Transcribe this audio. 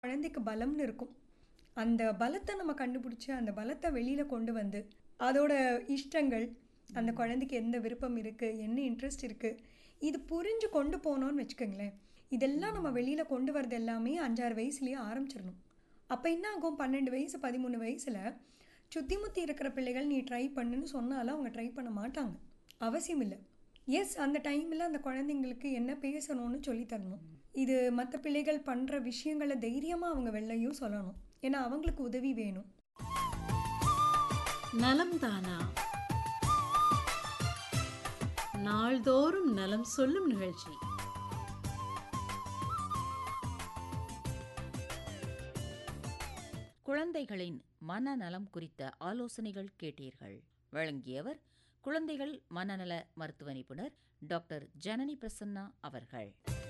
குழந்தைக்கு பலம்னு இருக்கும் அந்த பலத்தை நம்ம கண்டுபிடிச்சி அந்த பலத்தை வெளியில் கொண்டு வந்து அதோட இஷ்டங்கள் அந்த குழந்தைக்கு எந்த விருப்பம் இருக்குது என்ன இன்ட்ரெஸ்ட் இருக்குது இது புரிஞ்சு கொண்டு போனோம்னு வச்சுக்கோங்களேன் இதெல்லாம் நம்ம வெளியில் கொண்டு வரது எல்லாமே அஞ்சாறு வயசுலேயே ஆரம்பிச்சிடணும் அப்போ என்ன ஆகும் பன்னெண்டு வயசு பதிமூணு வயசில் சுற்றி முற்றி இருக்கிற பிள்ளைகள் நீ ட்ரை பண்ணுன்னு சொன்னாலும் அவங்க ட்ரை பண்ண மாட்டாங்க அவசியம் இல்லை எஸ் அந்த டைமில் அந்த குழந்தைங்களுக்கு என்ன பேசணும்னு சொல்லி தரணும் இது மற்ற பிள்ளைகள் பண்ணுற விஷயங்களை தைரியமாக அவங்க வெளிலையும் சொல்லணும் ஏன்னா அவங்களுக்கு உதவி வேணும் நலம் தானா நாள்தோறும் நலம் சொல்லும் நிகழ்ச்சி குழந்தைகளின் மனநலம் குறித்த ஆலோசனைகள் கேட்டீர்கள் வழங்கியவர் குழந்தைகள் மனநல மருத்துவ நிபுணர் டாக்டர் ஜனனி பிரசன்னா அவர்கள்